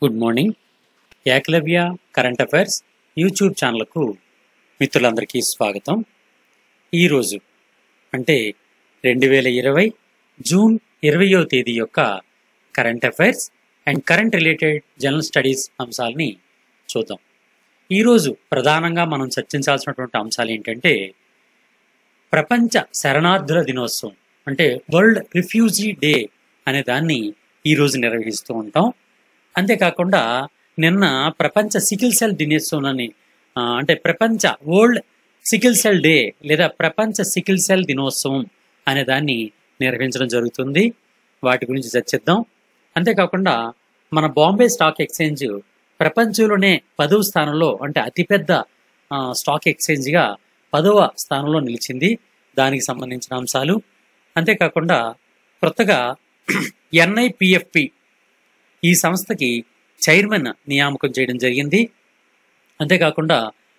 good morning Ekalavya current affairs YouTube ఛానల్కు మిత్రులందరికీ స్వాగతం ఈరోజు అంటే రెండు వేల ఇరవై జూన్ ఇరవయో తేదీ యొక్క current affairs and current related general studies అంశాలని చూద్దాం ఈరోజు ప్రధానంగా మనం చర్చించాల్సినటువంటి అంశాలు ఏంటంటే ప్రపంచ శరణార్థుల దినోత్సవం అంటే వరల్డ్ రిఫ్యూజీ డే అనే దాన్ని ఈరోజు నిర్వహిస్తూ ఉంటాం అంతేకాకుండా నిన్న ప్రపంచ సికిల్ సెల్ దినోత్సవం అని ఆ, అంటే ప్రపంచ వరల్డ్ సికిల్ సెల్ డే లేదా ప్రపంచ సికిల్ సెల్ దినోత్సవం అనే దాన్ని నిర్వహించడం జరుగుతుంది వాటి గురించి చర్చిద్దాం అంతేకాకుండా మన బాంబే స్టాక్ ఎక్స్చేంజ్ ప్రపంచంలోనే పదవ స్థానంలో అంటే అతిపెద్ద ఆ, స్టాక్ ఎక్స్చేంజ్గా పదవ స్థానంలో నిలిచింది దానికి సంబంధించిన అంశాలు అంతేకాకుండా కొత్తగా ఎన్ఐపిఎఫ్పి ఈ సంస్థకి చైర్మన్ నియామకం చేయడం జరిగింది అంతేకాకుండా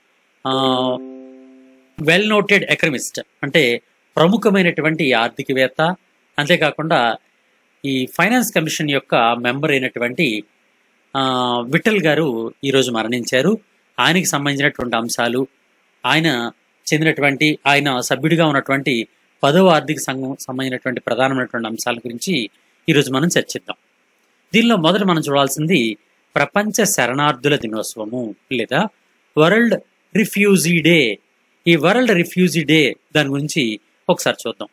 వెల్ నోటెడ్ ఎకనమిస్ట్ అంటే ప్రముఖమైనటువంటి ఆర్థికవేత్త అంతేకాకుండా ఈ ఫైనాన్స్ కమిషన్ యొక్క మెంబర్ అయినటువంటి ఆ, విఠల్ గారు ఈరోజు మరణించారు ఆయనకి సంబంధించినటువంటి అంశాలు ఆయన చెందినటువంటి ఆయన సభ్యుడిగా ఉన్నటువంటి పదవ ఆర్థిక సంఘం సంబంధించినటువంటి ప్రధానమైనటువంటి అంశాల గురించి ఈరోజు మనం చర్చిద్దాం దీనిలో మొదట మనం చూడాల్సింది ప్రపంచ శరణార్థుల దినోత్సవము లేదా వరల్డ్ రిఫ్యూజీ డే ఈ వరల్డ్ రిఫ్యూజీ డే దాని గురించి ఒకసారి చూద్దాం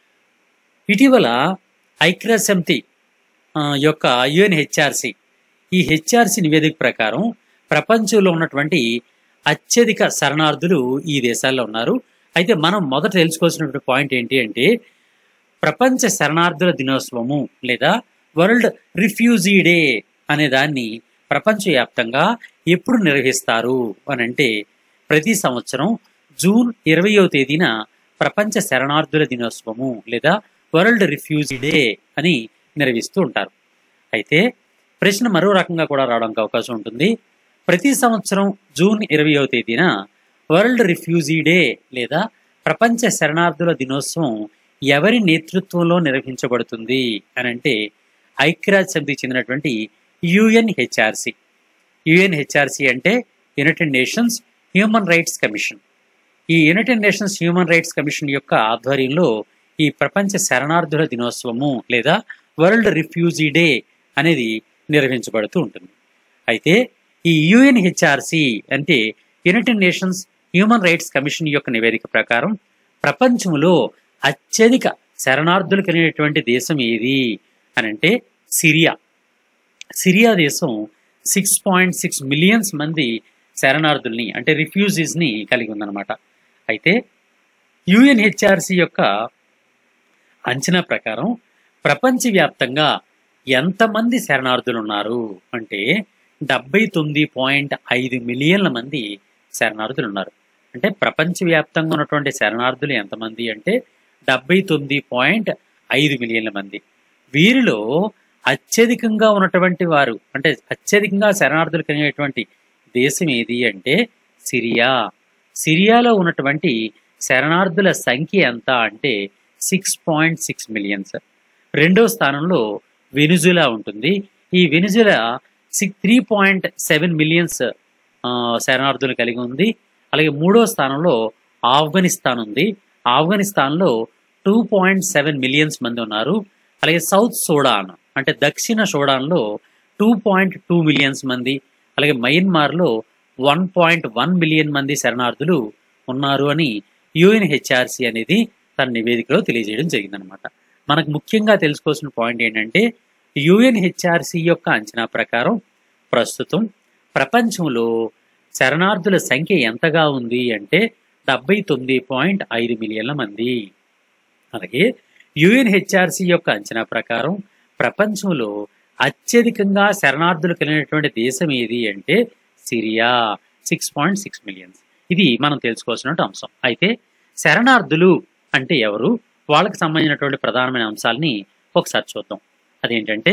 ఇటీవల ఐక్యరాజ్య సమితి ఆ, యొక్క యుఎన్హెచ్ఆర్సి ఈ హెచ్ఆర్సి నివేదిక ప్రకారం ప్రపంచంలో ఉన్నటువంటి అత్యధిక శరణార్థులు ఈ దేశాల్లో ఉన్నారు అయితే మనం మొదట తెలుసుకోవాల్సినటువంటి పాయింట్ ఏంటి అంటే ప్రపంచ శరణార్థుల దినోత్సవము లేదా వరల్డ్ రిఫ్యూజీ డే అనే దాన్ని ప్రపంచవ్యాప్తంగా ఎప్పుడు నిర్వహిస్తారు అని అంటే ప్రతి సంవత్సరం జూన్ ఇరవయో తేదీన ప్రపంచ శరణార్థుల దినోత్సవము లేదా వరల్డ్ రిఫ్యూజీ డే అని నిర్వహిస్తూ ఉంటారు అయితే ప్రశ్న మరో రకంగా కూడా రావడానికి అవకాశం ఉంటుంది ప్రతి సంవత్సరం జూన్ ఇరవయో తేదీన వరల్డ్ రిఫ్యూజీ డే లేదా ప్రపంచ శరణార్థుల దినోత్సవం ఎవరి నేతృత్వంలో నిర్వహించబడుతుంది అని అంటే ఐక్యరాజ్య సమితికి చెందినటువంటి యుఎన్హెచ్ఆర్సి యుఎన్హెచ్ఆర్సి అంటే United Nations human rights Commission ఈ United Nations human rights commission యొక్క ఆధ్వర్యంలో ఈ ప్రపంచ శరణార్థుల దినోత్సవము లేదా వరల్డ్ రిఫ్యూజీ డే అనేది నిర్వహించబడుతూ ఉంటుంది అయితే ఈ యుఎన్హెచ్ఆర్సి అంటే United Nations human rights commission యొక్క నివేదిక ప్రకారం ప్రపంచంలో అత్యధిక శరణార్థులు కలిగినటువంటి దేశం ఏది అని అంటే సిరియా సిరియా దేశం సిక్స్ పాయింట్ సిక్స్ మిలియన్స్ మంది శరణార్థుల్ని అంటే రిఫ్యూజీస్ ని కలిగి ఉందన్నమాట అయితే యుఎన్హెచ్ఆర్సి యొక్క అంచనా ప్రకారం ప్రపంచవ్యాప్తంగా ఎంతమంది శరణార్థులు ఉన్నారు అంటే డెబ్బై తొమ్మిది పాయింట్ ఐదు మిలియన్ల మంది శరణార్థులు ఉన్నారు అంటే ప్రపంచవ్యాప్తంగా ఉన్నటువంటి శరణార్థులు ఎంతమంది అంటే డెబ్బై తొమ్మిది పాయింట్ ఐదు మిలియన్ల మంది వీరిలో అత్యధికంగా ఉన్నటువంటి వారు అంటే అత్యధికంగా శరణార్థులు కలిగినటువంటి దేశం ఏది అంటే సిరియా సిరియాలో ఉన్నటువంటి శరణార్థుల సంఖ్య ఎంత అంటే సిక్స్ పాయింట్ సిక్స్ మిలియన్స్ రెండో స్థానంలో వెనుజులా ఉంటుంది ఈ Venezuela six three point seven millions శరణార్థులు కలిగి ఉంది అలాగే మూడో స్థానంలో ఆఫ్ఘనిస్తాన్ ఉంది ఆఫ్ఘనిస్తాన్లో టూ పాయింట్ సెవెన్ మిలియన్స్ మంది ఉన్నారు అలాగే సౌత్ సూడాన్ అంటే దక్షిణ సూడాన్లో టూ పాయింట్ టూ మిలియన్స్ మంది అలాగే మయన్మార్లో వన్ పాయింట్ వన్ మిలియన్ మంది శరణార్థులు ఉన్నారు అని యుఎన్హెచ్ఆర్సి అనేది తన నివేదికలో తెలియజేయడం జరిగిందనమాట మనకు ముఖ్యంగా తెలుసుకోవాల్సిన పాయింట్ ఏంటంటే యుఎన్హెచ్ఆర్సి యొక్క అంచనా ప్రకారం ప్రస్తుతం ప్రపంచంలో శరణార్థుల సంఖ్య ఎంతగా ఉంది అంటే డెబ్బై తొమ్మిది పాయింట్ ఐదు మిలియన్ల మంది అలాగే యుఎన్హెచ్ఆర్సి యొక్క అంచనా ప్రకారం ప్రపంచంలో అత్యధికంగా శరణార్థులు కలిగినటువంటి దేశం ఏది అంటే Syria six point six millions ఇది మనం తెలుసుకోవాల్సిన అంశం అయితే శరణార్థులు అంటే ఎవరు వాళ్ళకి సంబంధించినటువంటి ప్రధానమైన అంశాలని ఒకసారి చూద్దాం అదేంటంటే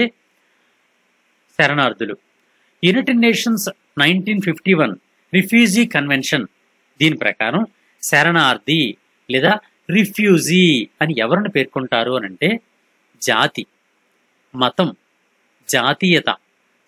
శరణార్థులు United Nations nineteen fifty one refugee convention దీని ప్రకారం శరణార్థి లేదా రిఫ్యూజీ అని ఎవరిని పేర్కొంటారు అని అంటే జాతి మతం జాతీయత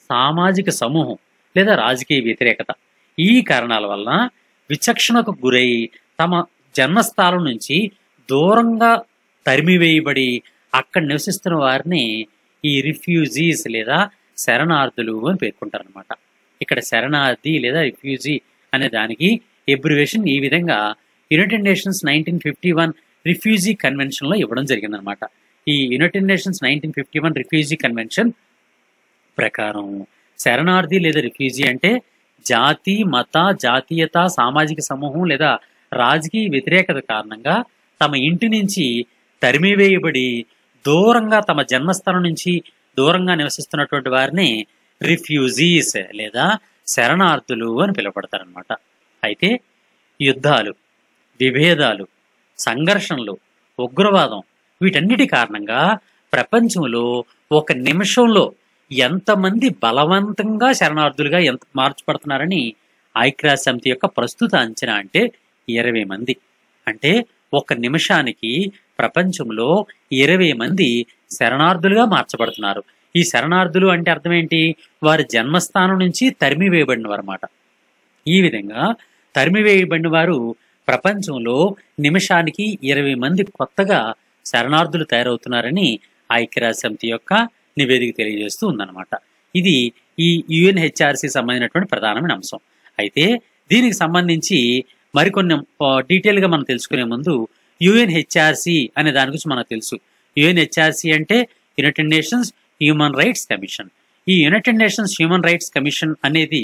సామాజిక సమూహం లేదా రాజకీయ వ్యతిరేకత ఈ కారణాల వలన విచక్షణకు గురై తమ జన్మస్థానం నుంచి దూరంగా తరిమివేయబడి అక్కడ నివసిస్తున్న వారిని ఈ రిఫ్యూజీస్ లేదా శరణార్థులు అని పేర్కొంటారనమాట ఇక్కడ శరణార్థి లేదా రిఫ్యూజీ అనే దానికి ఎబ్రివేషన్ ఈ విధంగా United Nations nineteen fifty one refugee convention లో ఇవ్వడం జరిగిందనమాట ఈ United Nations nineteen fifty one refugee convention ప్రకారం శరణార్థి లేదా రిఫ్యూజీ అంటే జాతి మత జాతీయత సామాజిక సమూహం లేదా రాజకీయ వ్యతిరేకత కారణంగా తమ ఇంటి నుంచి తరిమివేయబడి దూరంగా తమ జన్మస్థానం నుంచి దూరంగా నివసిస్తున్నటువంటి వారిని రిఫ్యూజీస్ లేదా శరణార్థులు అని పిలువబడతారనమాట అయితే యుద్ధాలు విభేదాలు సంఘర్షణలు ఉగ్రవాదం వీటన్నిటి కారణంగా ప్రపంచంలో ఒక నిమిషంలో ఎంతమంది బలవంతంగా శరణార్థులుగా ఎంత మార్చబడుతున్నారని ఐక్యరాజ్య సమితి యొక్క ప్రస్తుత అంచనా అంటే ఇరవై మంది అంటే ఒక నిమిషానికి ప్రపంచంలో ఇరవై మంది శరణార్థులుగా మార్చబడుతున్నారు ఈ శరణార్థులు అంటే అర్థం ఏంటి వారి జన్మస్థానం నుంచి తరిమివేయబడిన వారన్నమాట ఈ విధంగా తరిమివేయబడిన వారు ప్రపంచంలో నిమిషానికి ఇరవై మంది కొత్తగా శరణార్థులు తయారవుతున్నారని ఐక్యరాజ్య సమితి యొక్క నివేదిక తెలియజేస్తూ ఉందన్నమాట ఇది ఈ యుఎన్హెచ్ఆర్సి సంబంధించినటువంటి ప్రధానమైన అంశం అయితే దీనికి సంబంధించి మరికొన్ని డీటెయిల్ గా మనం తెలుసుకునే ముందు యుఎన్హెచ్ఆర్సి అనే దాని గురించి మనకు తెలుసు యుఎన్హెచ్ఆర్సి అంటే United Nations human rights Commission ఈ United Nations human rights Commission అనేది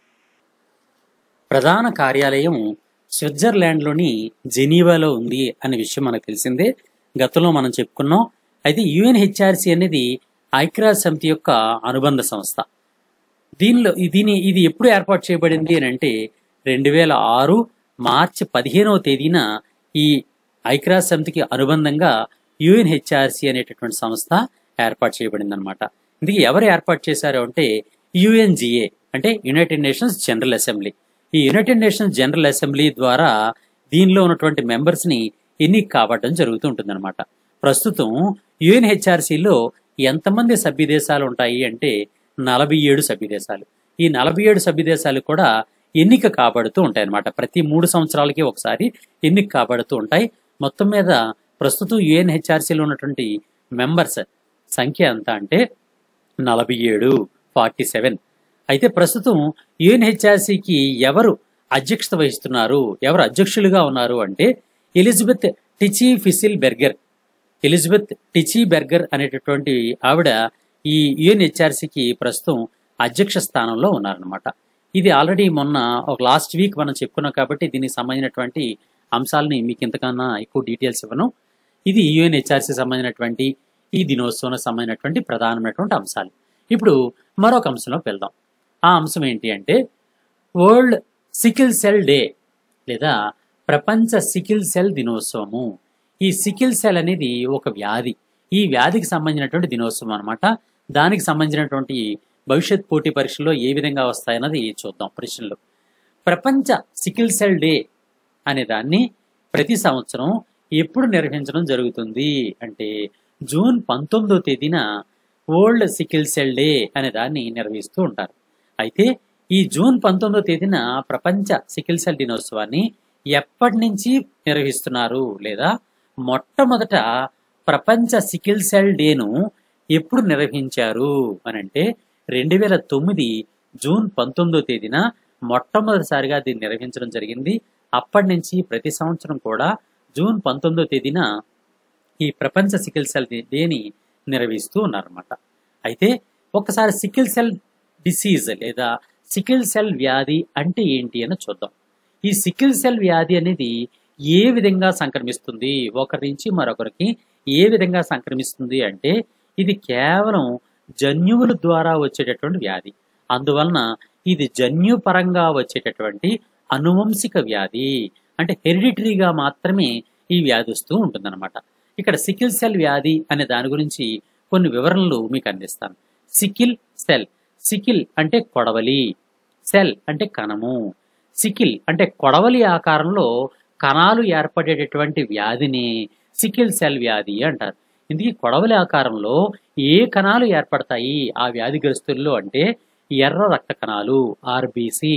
ప్రధాన కార్యాలయం స్విట్జర్లాండ్లోని జెనీవాలో ఉంది అనే విషయం మనకు తెలిసిందే గతంలో మనం చెప్పుకున్నాం అయితే యుఎన్హెచ్ఆర్సి అనేది ఐక్యరాజ్య సమితి యొక్క అనుబంధ సంస్థ దీనిలో దీని ఇది ఎప్పుడు ఏర్పాటు చేయబడింది అని అంటే రెండు వేల ఆరు మార్చి పదిహేనవ తేదీన ఈ ఐక్యరాజ్య సమితికి అనుబంధంగా యుఎన్హెచ్ఆర్సి అనేటటువంటి సంస్థ ఏర్పాటు చేయబడింది అనమాట ఇందుకు ఎవరు ఏర్పాటు చేశారు అంటే యుఎన్జిఏ అంటే యునైటెడ్ నేషన్స్ జనరల్ అసెంబ్లీ ఈ యునైటెడ్ నేషన్స్ జనరల్ అసెంబ్లీ ద్వారా దీనిలో ఉన్నటువంటి మెంబర్స్ ని ఎన్నిక కావడం జరుగుతూ ఉంటుందన్నమాట ప్రస్తుతం యుఎన్హెచ్ఆర్సీలో ఎంతమంది సభ్య దేశాలు ఉంటాయి అంటే నలభై ఏడు సభ్య దేశాలు ఈ నలభై ఏడు సభ్య దేశాలు కూడా ఎన్నిక కాబడుతూ ఉంటాయి అన్నమాట ప్రతి మూడు సంవత్సరాలకి ఒకసారి ఎన్నిక కాబడుతూ ఉంటాయి మొత్తం మీద ప్రస్తుతం యుఎన్హెచ్ఆర్సీలో ఉన్నటువంటి మెంబర్స్ సంఖ్య ఎంత అంటే నలభై ఏడు ఫార్టీ సెవెన్ అయితే ప్రస్తుతం యుఎన్హెచ్ఆర్సీకి ఎవరు అధ్యక్షత వహిస్తున్నారు ఎవరు అధ్యక్షులుగా ఉన్నారు అంటే Elizabeth Tichy Fissl Berger Elizabeth Tichy Berger అనేటటువంటి ఆవిడ ఈ యుఎన్హెచ్ఆర్సీకి ప్రస్తుతం అధ్యక్ష స్థానంలో ఉన్నారనమాట ఇది ఆల్రెడీ మొన్న ఒక లాస్ట్ వీక్ మనం చెప్పుకున్నాం కాబట్టి దీనికి సంబంధించినటువంటి అంశాలని మీకు ఇంతకన్నా ఎక్కువ డీటెయిల్స్ ఇవ్వను ఇది యుఎన్హెచ్ఆర్సీ సంబంధించినటువంటి ఈ దినోత్సవం సంబంధించినటువంటి ప్రధానమైనటువంటి అంశాలు ఇప్పుడు మరొక అంశంలోకి వెళ్దాం ఆ అంశం ఏంటి అంటే వరల్డ్ సికిల్ సెల్ డే లేదా ప్రపంచ సికిల్ సెల్ దినోత్సవము ఈ సికిల్ సెల్ అనేది ఒక వ్యాధి ఈ వ్యాధికి సంబంధించినటువంటి దినోత్సవం అనమాట దానికి సంబంధించినటువంటి భవిష్యత్ పోటీ పరీక్షల్లో ఏ విధంగా వస్తాయన్నది చూద్దాం ప్రశ్నలు ప్రపంచ సికిల్ సెల్ డే అనే దాన్ని ప్రతి సంవత్సరం ఎప్పుడు నిర్వహించడం జరుగుతుంది అంటే జూన్ పంతొమ్మిదో తేదీన వరల్డ్ సికిల్ సెల్ డే అనే దాన్ని నిర్వహిస్తూ ఉంటారు అయితే ఈ జూన్ పంతొమ్మిదో తేదీన ప్రపంచ సికిల్ సెల్ దినోత్సవాన్ని ఎప్పటి నుంచి నిర్వహిస్తున్నారు లేదా మొట్టమొదట ప్రపంచ సికిల్ సెల్ డేను ఎప్పుడు నిర్వహించారు అని అంటే రెండు వేల తొమ్మిది జూన్ పంతొమ్మిదో తేదీన మొట్టమొదటిసారిగా దీన్ని నిర్వహించడం జరిగింది అప్పటి నుంచి ప్రతి సంవత్సరం కూడా జూన్ పంతొమ్మిదో తేదీన ఈ ప్రపంచ సికిల్ సెల్ డేని నిర్వహిస్తూ ఉన్నారన్నమాట అయితే ఒకసారి సికిల్ సెల్ డిసీజ్ లేదా సికిల్ సెల్ వ్యాధి అంటే ఏంటి అని చూద్దాం ఈ సికిల్ సెల్ వ్యాధి అనేది ఏ విధంగా సంక్రమిస్తుంది ఒకరి నుంచి మరొకరికి ఏ విధంగా సంక్రమిస్తుంది అంటే ఇది కేవలం జన్యువుల ద్వారా వచ్చేటటువంటి వ్యాధి అందువలన ఇది జన్యుపరంగా వచ్చేటటువంటి అనువంశిక వ్యాధి అంటే హెరిడిటరీగా మాత్రమే ఈ వ్యాధి వస్తూ ఉంటుందన్నమాట ఇక్కడ సికిల్ సెల్ వ్యాధి అనే దాని గురించి కొన్ని వివరణలు మీకు అందిస్తాను సికిల్ సెల్ సికిల్ అంటే కొడవలి సెల్ అంటే కణము సికిల్ అంటే కొడవలి ఆకారంలో కణాలు ఏర్పడేటటువంటి వ్యాధిని సికిల్ సెల్ వ్యాధి అంటారు ఇందుకే కొడవలి ఆకారంలో ఏ కణాలు ఏర్పడతాయి ఆ వ్యాధిగ్రస్తుల్లో అంటే ఎర్ర రక్త కణాలు ఆర్బిసి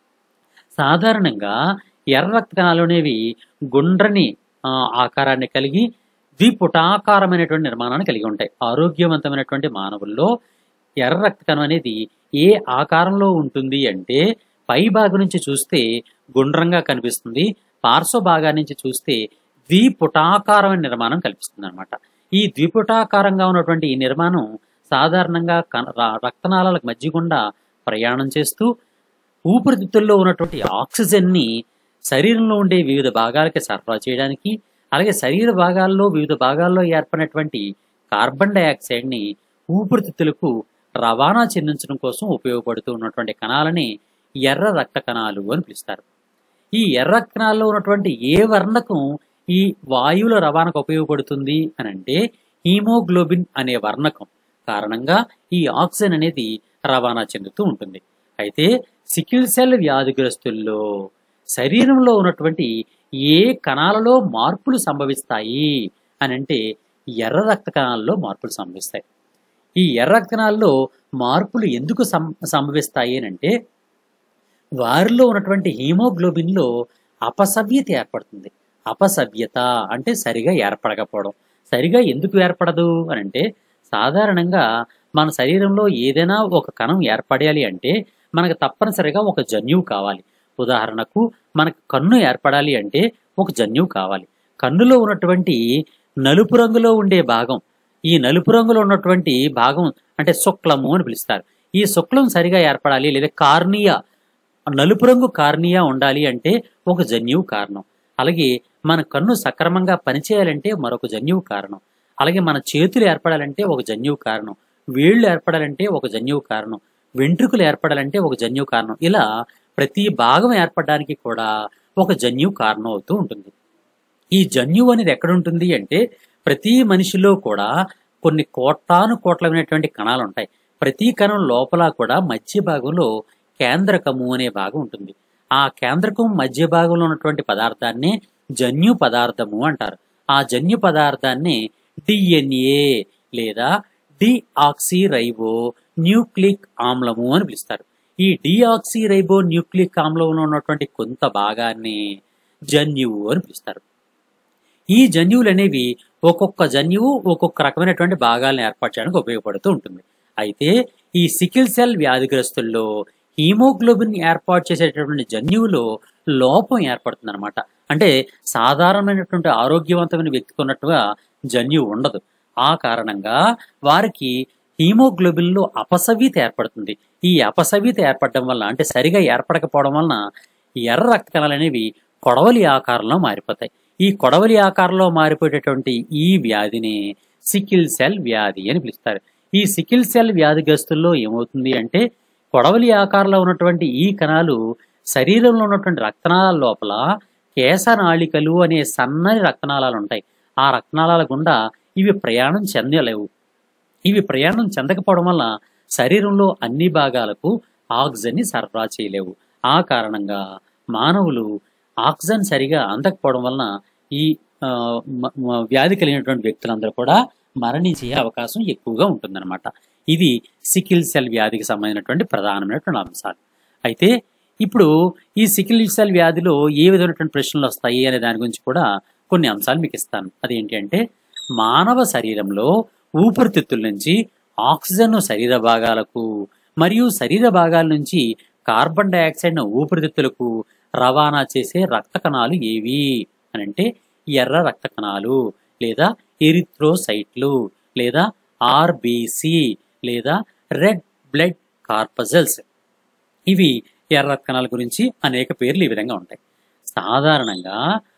సాధారణంగా ఎర్ర రక్త కణాలు అనేవి గుండ్రని ఆ, ఆకారాన్ని కలిగి ద్విపుటాకారమైనటువంటి నిర్మాణాన్ని కలిగి ఉంటాయి ఆరోగ్యవంతమైనటువంటి మానవుల్లో ఎర్ర రక్త కణం అనేది ఏ ఆకారంలో ఉంటుంది అంటే పై భాగం నుంచి చూస్తే గుండ్రంగా కనిపిస్తుంది పార్శ్వ భాగాన్ని నుంచి చూస్తే ద్విపుటాకారమైన నిర్మాణం కల్పిస్తుంది అనమాట ఈ ద్విపుటాకారంగా ఉన్నటువంటి ఈ నిర్మాణం సాధారణంగా కణ- ర- రక్తనాళాల మధ్య గుండా ప్రయాణం చేస్తూ ఊపిరితిత్తుల్లో ఉన్నటువంటి ఆక్సిజన్ ని శరీరంలో ఉండే వివిధ భాగాలకి సరఫరా చేయడానికి అలాగే శరీర భాగాల్లో వివిధ భాగాల్లో ఏర్పడినటువంటి కార్బన్ డైఆక్సైడ్ ని ఊపిరితిత్తులకు రవాణా చెందించడం కోసం ఉపయోగపడుతూ ఉన్నటువంటి కణాలని ఎర్ర రక్త కణాలు అని పిలుస్తారు ఈ ఎర్ర రక్త కణాల్లో ఉన్నటువంటి ఏ వర్ణకం ఈ వాయువుల రవాణాకు ఉపయోగపడుతుంది అని అంటే హీమోగ్లోబిన్ అనే వర్ణకం కారణంగా ఈ ఆక్సిజన్ అనేది రవాణా చెందుతూ ఉంటుంది అయితే సికిల్ సెల్ వ్యాధిగ్రస్తుల్లో శరీరంలో ఉన్నటువంటి ఏ కణాలలో మార్పులు సంభవిస్తాయి అని అంటే ఎర్ర రక్త కణాల్లో మార్పులు సంభవిస్తాయి ఈ ఎర్ర రక్త కణాల్లో మార్పులు ఎందుకు సం సంభవిస్తాయి అని అంటే వారిలో ఉన్నటువంటి హీమోగ్లోబిన్ లో అపసవ్యత ఏర్పడుతుంది అపసవ్యత అంటే సరిగా ఏర్పడకపోవడం సరిగా ఎందుకు ఏర్పడదు అని అంటే సాధారణంగా మన శరీరంలో ఏదైనా ఒక కణం ఏర్పడాలి అంటే మనకు తప్పనిసరిగా ఒక జన్యువు కావాలి ఉదాహరణకు మనకు కన్ను ఏర్పడాలి అంటే ఒక జన్యువు కావాలి కన్నులో ఉన్నటువంటి నలుపు రంగులో ఉండే భాగం ఈ నలుపు రంగులో ఉన్నటువంటి భాగం అంటే శుక్లము అని పిలుస్తారు ఈ శుక్లం సరిగా ఏర్పడాలి లేదా కార్నియా నలుపు రంగు కార్నియా ఉండాలి అంటే ఒక జన్యువు కారణం అలాగే మన కన్ను సక్రమంగా పనిచేయాలంటే మరొక జన్యువు కారణం అలాగే మన చేతులు ఏర్పడాలంటే ఒక జన్యువు కారణం వేళ్ళు ఏర్పడాలంటే ఒక జన్యువు కారణం వెంట్రుకలు ఏర్పడాలంటే ఒక జన్యువు కారణం ఇలా ప్రతి భాగం ఏర్పడడానికి కూడా ఒక జన్యువు కారణం అవుతూ ఉంటుంది ఈ జన్యువు అనేది ఎక్కడ ఉంటుంది అంటే ప్రతి మనిషిలో కూడా కొన్ని కోటాను కోట్లమైనటువంటి కణాలు ఉంటాయి ప్రతి కణం లోపల కూడా మధ్య భాగంలో కేంద్రకము అనే భాగం ఉంటుంది ఆ కేంద్రకం మధ్య భాగంలో ఉన్నటువంటి పదార్థాన్ని జన్యు పదార్థము అంటారు ఆ జన్యు పదార్థాన్ని డిఎన్ఏ లేదా డిఆక్సిరైబో న్యూక్లిక్ ఆమ్లము అని పిలుస్తారు ఈ డిఆక్సిరైబో న్యూక్లిక్ ఆమ్లంలో ఉన్నటువంటి కొంత భాగాన్ని జన్యువు అని పిలుస్తారు ఈ జన్యువులు అనేవి ఒక్కొక్క జన్యువు ఒక్కొక్క రకమైనటువంటి భాగాలను ఏర్పాటు చేయడానికి ఉపయోగపడుతూ ఉంటుంది అయితే ఈ సికిల్ సెల్ వ్యాధిగ్రస్తుల్లో హీమోగ్లోబిన్ ఏర్పాటు చేసేటటువంటి జన్యువులో లోపం ఏర్పడుతుంది అనమాట అంటే సాధారణమైనటువంటి ఆరోగ్యవంతమైన వ్యక్తికి ఉన్నట్టుగా జన్యువు ఉండదు ఆ కారణంగా వారికి హీమోగ్లోబిన్ లో అపసవ్యత ఏర్పడుతుంది ఈ అపసవ్యత ఏర్పడడం వల్ల అంటే సరిగా ఏర్పడకపోవడం వలన ఈ ఎర్ర రక్త కణాలు అనేవి కొడవలి ఆకారంలో మారిపోతాయి ఈ కొడవలి ఆకారంలో మారిపోయేటటువంటి ఈ వ్యాధిని సికిల్ సెల్ వ్యాధి అని పిలుస్తారు ఈ సికిల్ సెల్ వ్యాధిగ్రస్తుల్లో ఏమవుతుంది అంటే కొడవలి ఆకారంలో ఉన్నటువంటి ఈ కణాలు శరీరంలో ఉన్నటువంటి రక్తనాళాల లోపల కేశనాళికలు అనే సన్నని రక్తనాళాలు ఉంటాయి ఆ రక్తనాళాల గుండా ఇవి ప్రయాణం చెందలేవు ఇవి ప్రయాణం చెందకపోవడం వల్ల శరీరంలో అన్ని భాగాలకు ఆక్సిజన్ ని సరఫరా చేయలేవు ఆ కారణంగా మానవులు ఆక్సిజన్ సరిగా అందకపోవడం వలన ఈ ఆ, మ- మ- వ్యాధి కలిగినటువంటి వ్యక్తులందరూ కూడా మరణించే అవకాశం ఎక్కువగా ఉంటుందన్నమాట ఇది సికిల్ సెల్ వ్యాధికి సంబంధించినటువంటి ప్రధానమైనటువంటి అంశాలు అయితే ఇప్పుడు ఈ సికిల్ సెల్ వ్యాధిలో ఏ విధమైనటువంటి ప్రశ్నలు వస్తాయి అనే దాని గురించి కూడా కొన్ని అంశాలు మీకు ఇస్తాను అదేంటి అంటే మానవ శరీరంలో ఊపిరితిత్తుల నుంచి ఆక్సిజన్ శరీర భాగాలకు మరియు శరీర భాగాల నుంచి కార్బన్ డైఆక్సైడ్ ను ఊపిరితిత్తులకు రవాణా చేసే రక్త కణాలు ఏవి అని అంటే ఎర్ర రక్త కణాలు లేదా ఎరిథ్రోసైట్లు లేదా ఆర్బిసి లేదా రెడ్ బ్లడ్ కార్పజల్స్ ఇవి ఎర్ర రక్త కణాల గురించి అనేక పేర్లు ఈ విధంగా ఉంటాయి సాధారణంగా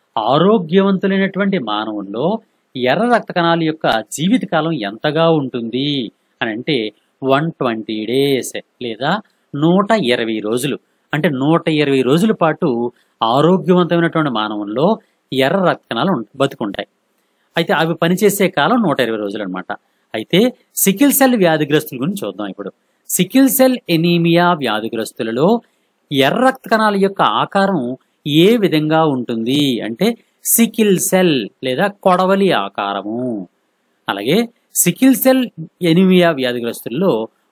ఆరోగ్యవంతులైనటువంటి మానవుల్లో ఎర్ర రక్త కణాల యొక్క జీవితకాలం ఎంతగా ఉంటుంది అని అంటే వన్ ట్వంటీ డేస్ లేదా నూట ఇరవై రోజులు అంటే నూట ఇరవై రోజుల పాటు ఆరోగ్యవంతమైనటువంటి మానవుల్లో ఎర్ర రక్త కణాలు ఉం- బతుకుంటాయి అయితే అవి పనిచేసే కాలం నూట ఇరవై రోజులు అనమాట అయితే సికిల్ సెల్ వ్యాధిగ్రస్తుల గురించి చూద్దాం ఇప్పుడు సికిల్ సెల్ ఎనీమియా వ్యాధిగ్రస్తులలో ఎర్ర రక్త కణాల యొక్క ఆకారం ఏ విధంగా ఉంటుంది అంటే సికిల్ సెల్ లేదా కొడవలి ఆకారము అలాగే సికిల్ సెల్ ఎనిమియా వ్యాధిగ్రస్తుల్లో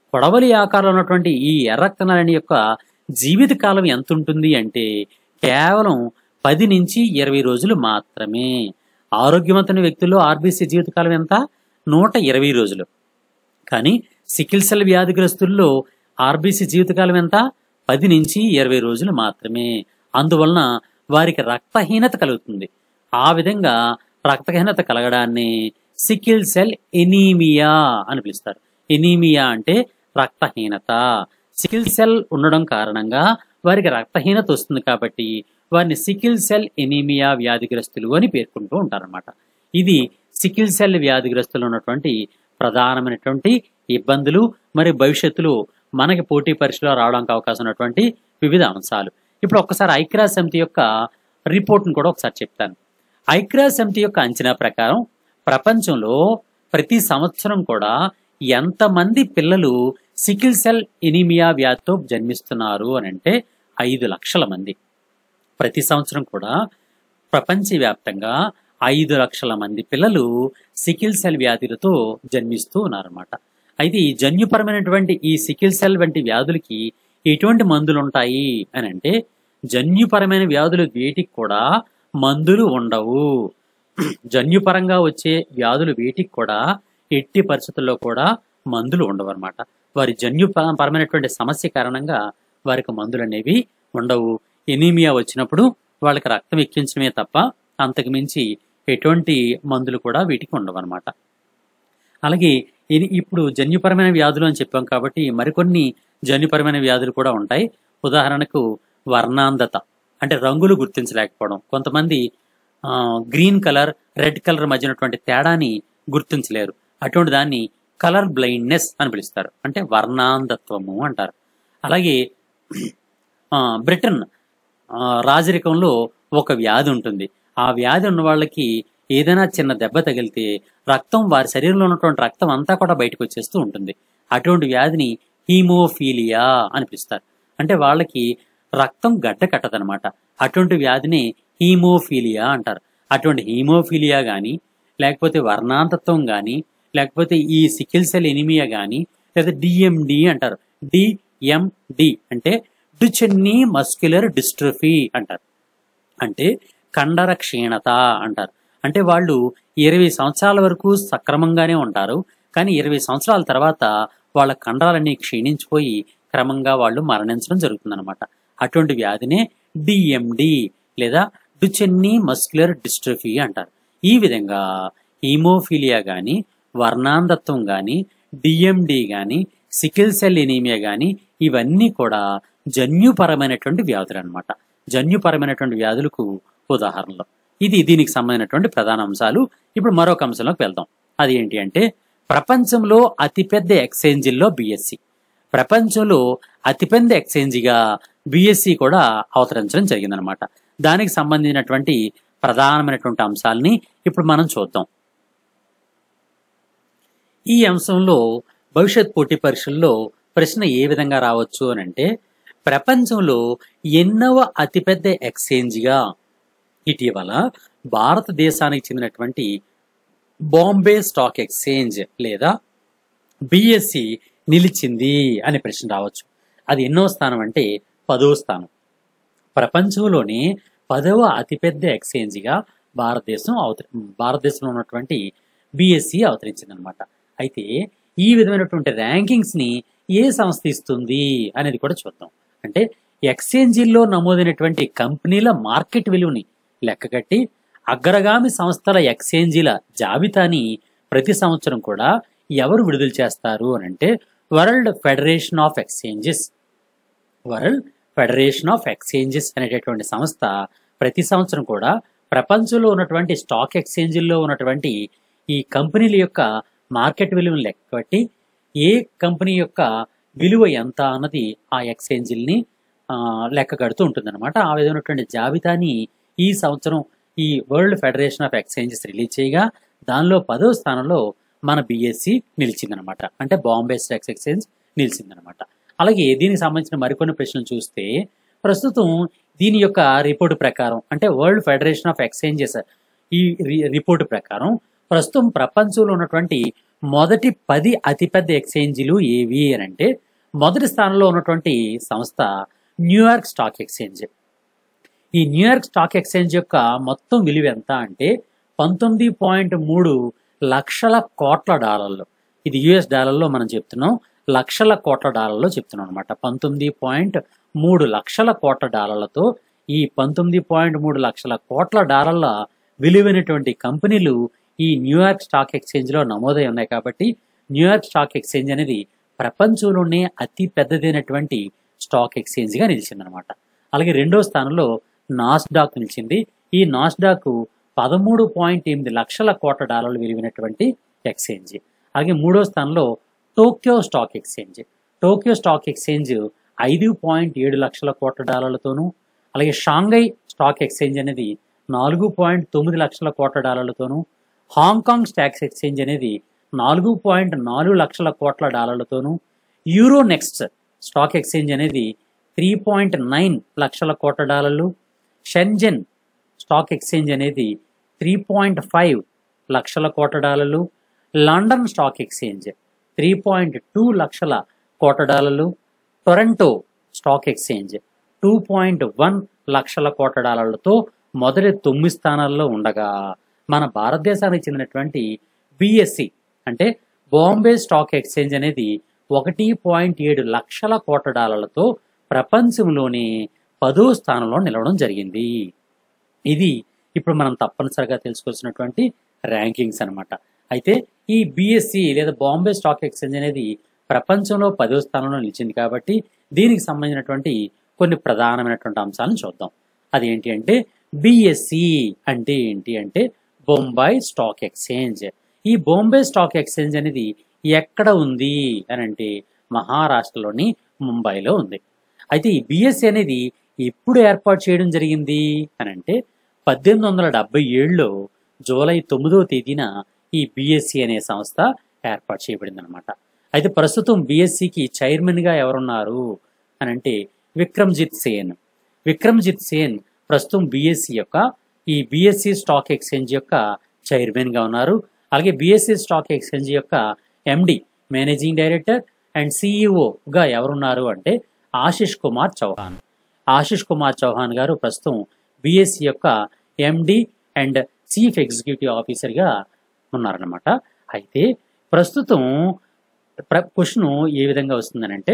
కొడవలి ఆకారంలో ఉన్నటువంటి ఈ ఎర్ర రక్త నాళిని యొక్క జీవిత కాలం ఎంత ఉంటుంది అంటే కేవలం పది నుంచి ఇరవై రోజులు మాత్రమే ఆరోగ్యవంతమైన వ్యక్తుల్లో ఆర్బీసీ జీవితకాలం ఎంత నూట ఇరవై రోజులు కానీ సికిల్ సెల్ వ్యాధిగ్రస్తుల్లో ఆర్బీసీ జీవితకాలం ఎంత పది నుంచి ఇరవై రోజులు మాత్రమే అందువలన వారికి రక్తహీనత కలుగుతుంది ఆ విధంగా రక్తహీనత కలగడాన్ని సికిల్ సెల్ ఎనీమియా అని పిలుస్తారు ఎనీమియా అంటే రక్తహీనత సికిల్ సెల్ ఉండడం కారణంగా వారికి రక్తహీనత వస్తుంది కాబట్టి వారిని సికిల్ సెల్ ఎనీమియా వ్యాధిగ్రస్తులు అని పేర్కొంటూ ఉంటారన్నమాట ఇది సికిల్ సెల్ వ్యాధిగ్రస్తులు ఉన్నటువంటి ప్రధానమైనటువంటి ఇబ్బందులు మరి భవిష్యత్తులో మనకి పోటీ పరీక్షలో రావడానికి అవకాశం ఉన్నటువంటి వివిధ అంశాలు ఇప్పుడు ఒక్కసారి ఐక్యరాజ్య సమితి యొక్క రిపోర్ట్ను కూడా ఒకసారి చెప్తాను ఐక్యరాజ్య సమితి యొక్క అంచనా ప్రకారం ప్రపంచంలో ప్రతి సంవత్సరం కూడా ఎంతమంది పిల్లలు సికిల్ సెల్ ఎనీమియా వ్యాధితో జన్మిస్తున్నారు అని అంటే ఐదు లక్షల మంది ప్రతి సంవత్సరం కూడా ప్రపంచవ్యాప్తంగా ఐదు లక్షల మంది పిల్లలు సికిల్ సెల్ వ్యాధులతో జన్మిస్తూ ఉన్నారన్నమాట అయితే ఈ జన్యుపరమైనటువంటి ఈ సికిల్ సెల్ వంటి వ్యాధులకి ఎటువంటి మందులు ఉంటాయి అని అంటే జన్యుపరమైన వ్యాధులు వేటికి కూడా మందులు ఉండవు జన్యుపరంగా వచ్చే వ్యాధులు వేటికి కూడా ఎట్టి పరిస్థితుల్లో కూడా మందులు ఉండవు అనమాట వారి జన్యు ప- పరమైనటువంటి సమస్య కారణంగా వారికి మందులు అనేవి ఉండవు ఎనీమియా వచ్చినప్పుడు వాళ్ళకి రక్తం ఎక్కించడమే తప్ప అంతకు మించి ఎటువంటి మందులు కూడా వీటికి ఉండవు అనమాట అలాగే ఇది ఇప్పుడు జన్యుపరమైన వ్యాధులు అని చెప్పాం కాబట్టి మరికొన్ని జన్యుపరమైన వ్యాధులు కూడా ఉంటాయి ఉదాహరణకు వర్ణాంధత అంటే రంగులు గుర్తించలేకపోవడం కొంతమంది ఆ, గ్రీన్ కలర్ రెడ్ కలర్ మధ్య ఉన్నటువంటి తేడాని గుర్తించలేరు అటువంటి దాన్ని కలర్ బ్లైండ్నెస్ అని పిలుస్తారు అంటే వర్ణాంధత్వము అంటారు అలాగే ఆ, బ్రిటన్ ఆ, రాజరికంలో ఒక వ్యాధి ఉంటుంది ఆ వ్యాధి ఉన్న వాళ్ళకి ఏదైనా చిన్న దెబ్బ తగిలితే రక్తం వారి శరీరంలో ఉన్నటువంటి రక్తం అంతా కూడా బయటకు వచ్చేస్తూ ఉంటుంది అటువంటి వ్యాధిని హీమోఫీలియా అని పిలుస్తారు అంటే వాళ్ళకి రక్తం గడ్డ కట్టదనమాట అటువంటి వ్యాధిని హీమోఫీలియా అంటారు అటువంటి హీమోఫీలియా గాని లేకపోతే వర్ణాంతత్వం గాని లేకపోతే ఈ సికిల్ సెల్ ఎనిమియా గాని లేదా డిఎండి అంటారు డిఎండి అంటే డుచెన్నీ మస్క్యులర్ డిస్ట్రఫీ అంటారు అంటే కండర క్షీణత అంటారు అంటే వాళ్ళు ఇరవై సంవత్సరాల వరకు సక్రమంగానే ఉంటారు కానీ ఇరవై సంవత్సరాల తర్వాత వాళ్ళ కండరాలన్నీ క్షీణించిపోయి క్రమంగా వాళ్ళు మరణించడం జరుగుతుందన్నమాట అటువంటి వ్యాధినే డిఎండి లేదా డుచెన్నీ మస్క్యులర్ డిస్ట్రఫీ అంటారు ఈ విధంగా హీమోఫీలియా గాని వర్ణాంధత్వం గాని డిఎండి గాని సికిల్ సెల్ ఎనీమియా గాని ఇవన్నీ కూడా జన్యుపరమైనటువంటి వ్యాధులు అనమాట జన్యుపరమైనటువంటి వ్యాధులకు ఉదాహరణలు ఇది దీనికి సంబంధించినటువంటి ప్రధాన అంశాలు ఇప్పుడు మరొక అంశంలోకి వెళ్దాం అది ఏంటి అంటే ప్రపంచంలో అతిపెద్ద ఎక్స్చేంజిల్లో బిఎస్సి ప్రపంచంలో అతిపెద్ద ఎక్స్చేంజిగా బిఎస్సి కూడా అవతరించడం జరిగిందనమాట దానికి సంబంధించినటువంటి ప్రధానమైనటువంటి అంశాలని ఇప్పుడు మనం చూద్దాం ఈ అంశంలో భవిష్యత్ పోటీ పరీక్షల్లో ప్రశ్న ఏ విధంగా రావచ్చు అని అంటే ప్రపంచంలో ఎన్నవ అతిపెద్ద ఎక్స్చేంజ్గా ఇటీవల భారతదేశానికి చెందినటువంటి బాంబే స్టాక్ ఎక్స్చేంజ్ లేదా బిఎస్సి నిలిచింది అనే ప్రశ్న రావచ్చు అది ఎన్నో స్థానం అంటే పదో స్థానం ప్రపంచంలోనే పదవ అతిపెద్ద ఎక్స్చేంజ్గా భారతదేశం అవతరి భారతదేశంలో ఉన్నటువంటి బిఎస్సి అవతరించింది అనమాట అయితే ఈ విధమైనటువంటి ర్యాంకింగ్స్ ని ఏ సంస్థ ఇస్తుంది అనేది కూడా చూద్దాం అంటే ఎక్స్చేంజీల్లో నమోదైనటువంటి కంపెనీల మార్కెట్ విలువని లెక్కగట్టి అగ్రగామి సంస్థల ఎక్స్చేంజీల జాబితాని ప్రతి సంవత్సరం కూడా ఎవరు విడుదల చేస్తారు అని అంటే World Federation of Exchanges World Federation of Exchanges అనేటటువంటి సంస్థ ప్రతి సంవత్సరం కూడా ప్రపంచంలో ఉన్నటువంటి స్టాక్ ఎక్స్చేంజీల్లో ఉన్నటువంటి ఈ కంపెనీల యొక్క మార్కెట్ విలువను లెక్కబట్టి ఏ కంపెనీ యొక్క విలువ ఎంత అన్నది ఆ ఎక్స్చేంజీల్ని ఆ, లెక్క కడుతూ ఉంటుందన్నమాట ఆ విధమైనటువంటి జాబితాని ఈ సంవత్సరం ఈ World Federation of Exchanges release చేయగా దానిలో పదో స్థానంలో మన బిఎస్సి నిలిచిందనమాట అంటే బాంబే స్టాక్స్ ఎక్స్చేంజ్ నిలిచిందనమాట అలాగే దీనికి సంబంధించిన మరికొన్ని ప్రశ్నలు చూస్తే ప్రస్తుతం దీని యొక్క రిపోర్టు ప్రకారం అంటే వరల్డ్ ఫెడరేషన్ ఆఫ్ ఎక్స్చేంజెస్ ఈ రి- రిపోర్టు ప్రకారం ప్రస్తుతం ప్రపంచంలో ఉన్నటువంటి మొదటి పది అతిపెద్ద ఎక్స్చేంజీలు ఏవి అని అంటే మొదటి స్థానంలో ఉన్నటువంటి సంస్థ న్యూయార్క్ స్టాక్ ఎక్స్చేంజ్ ఈ న్యూయార్క్ స్టాక్ ఎక్స్చేంజ్ యొక్క మొత్తం విలువ ఎంత అంటే పంతొమ్మిది పాయింట్ మూడు లక్షల కోట్ల డాలర్లు ఇది యుఎస్ డాలర్లో మనం చెప్తున్నాం లక్షల కోట్ల డాలర్లో చెప్తున్నాం అనమాట పంతొమ్మిది పాయింట్ మూడు లక్షల కోట్ల డాలర్లతో ఈ పంతొమ్మిది పాయింట్ మూడు లక్షల కోట్ల డాలర్ల విలువైనటువంటి కంపెనీలు ఈ న్యూయార్క్ స్టాక్ ఎక్స్చేంజ్ లో నమోదై ఉన్నాయి కాబట్టి న్యూయార్క్ స్టాక్ ఎక్స్చేంజ్ అనేది ప్రపంచంలోనే అతి పెద్దదైనటువంటి స్టాక్ ఎక్స్చేంజ్ గా నిలిచిందనమాట అలాగే రెండో స్థానంలో నాస్డాక్ నిలిచింది ఈ నాస్డాక్ పదమూడు పాయింట్ ఎనిమిది లక్షల కోట్ల డాలర్లు విలువైనటువంటి ఎక్స్చేంజ్ అలాగే మూడో స్థానంలో Tokyo Stock Exchange Tokyo Stock Exchange ఐదు పాయింట్ ఏడు లక్షల కోట్ల డాలర్లతోనూ అలాగే షాంఘై స్టాక్ ఎక్స్చేంజ్ అనేది నాలుగు పాయింట్ తొమ్మిది లక్షల కోట్ల డాలర్లతోనూ హాంకాంగ్ స్టాక్స్ ఎక్స్చేంజ్ అనేది నాలుగు పాయింట్ నాలుగు లక్షల కోట్ల డాలర్లతోనూ యూరో నెక్స్ట్ స్టాక్ ఎక్స్చేంజ్ అనేది త్రీ పాయింట్ నైన్ లక్షల కోట్ల డాలర్లు షెన్జెన్ స్టాక్ ఎక్స్చేంజ్ అనేది త్రీ పాయింట్ ఫైవ్ లక్షల కోట్ల డాలర్లు London stock exchange three point two లక్షల కోట్ల డాలర్లు Toronto stock exchange two point one లక్షల కోట్ల డాలర్లతో మొదటి తొమ్మిది స్థానాల్లో ఉండగా మన భారతదేశానికి చెందినటువంటి బిఎస్సి అంటే బాంబే స్టాక్ ఎక్స్చేంజ్ అనేది ఒకటి పాయింట్ ఏడు లక్షల కోట్ల డాలర్లతో ప్రపంచంలోనే పదో స్థానంలో నిలవడం జరిగింది ఇది ఇప్పుడు మనం తప్పనిసరిగా తెలుసుకోవాల్సినటువంటి ర్యాంకింగ్స్ అన్నమాట అయితే ఈ బిఎస్సి లేదా బాంబే స్టాక్ ఎక్స్చేంజ్ అనేది ప్రపంచంలో పదో స్థానంలో నిలిచింది కాబట్టి దీనికి సంబంధించినటువంటి కొన్ని ప్రధానమైనటువంటి అంశాలను చూద్దాం అదేంటి అంటే బిఎస్సి అంటే ఏంటి అంటే బొంబాయి స్టాక్ ఎక్స్చేంజ్ ఈ బాంబే స్టాక్ ఎక్స్చేంజ్ అనేది ఎక్కడ ఉంది అని అంటే మహారాష్ట్రలోని ముంబైలో ఉంది అయితే ఈ బిఎస్సి అనేది ఎప్పుడు ఏర్పాటు చేయడం జరిగింది అని అంటే పద్దెనిమిది వందల డెబ్బై ఏడులో జూలై తొమ్మిదవ తేదీన ఈ బిఎస్సి అనే సంస్థ ఏర్పాటు చేయబడింది అనమాట అయితే ప్రస్తుతం బిఎస్సికి చైర్మన్ గా ఎవరున్నారు అని అంటే విక్రమ్జిత్ సేన్ విక్రమ్జిత్ సేన్ ప్రస్తుతం బిఎస్సి యొక్క ఈ బిఎస్సి స్టాక్ ఎక్స్చేంజ్ యొక్క చైర్మన్ గా ఉన్నారు అలాగే బిఎస్సి స్టాక్ ఎక్స్చేంజ్ యొక్క MD managing director and CEO గా ఎవరున్నారు అంటే ఆశిష్ కుమార్ చౌహాన్ ఆశిష్ కుమార్ చౌహాన్ గారు ప్రస్తుతం బిఎస్సి యొక్క MD and chief executive officer గా ఉన్నారనమాట అయితే ప్రస్తుతం క్వశ్చన్ ఏ విధంగా వస్తుందనంటే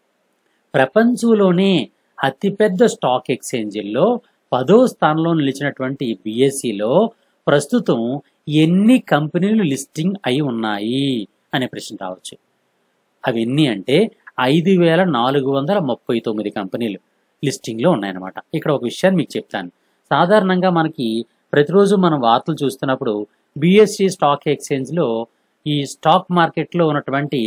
ప్రపంచంలోనే అతిపెద్ద స్టాక్ ఎక్స్చేంజీల్లో పదో స్థానంలో నిలిచినటువంటి బిఎస్సిలో ప్రస్తుతం ఎన్ని కంపెనీలు లిస్టింగ్ అయి ఉన్నాయి అనే ప్రశ్న రావచ్చు అవి ఎన్ని అంటే ఐదు వేల నాలుగు వందల ముప్పై తొమ్మిది కంపెనీలు లిస్టింగ్లో ఉన్నాయన్నమాట ఇక్కడ ఒక విషయాన్ని మీకు చెప్తాను సాధారణంగా మనకి ప్రతిరోజు మనం వార్తలు చూస్తున్నప్పుడు బిఎస్సి స్టాక్ ఎక్స్చేంజ్లో ఈ స్టాక్ మార్కెట్లో ఉన్నటువంటి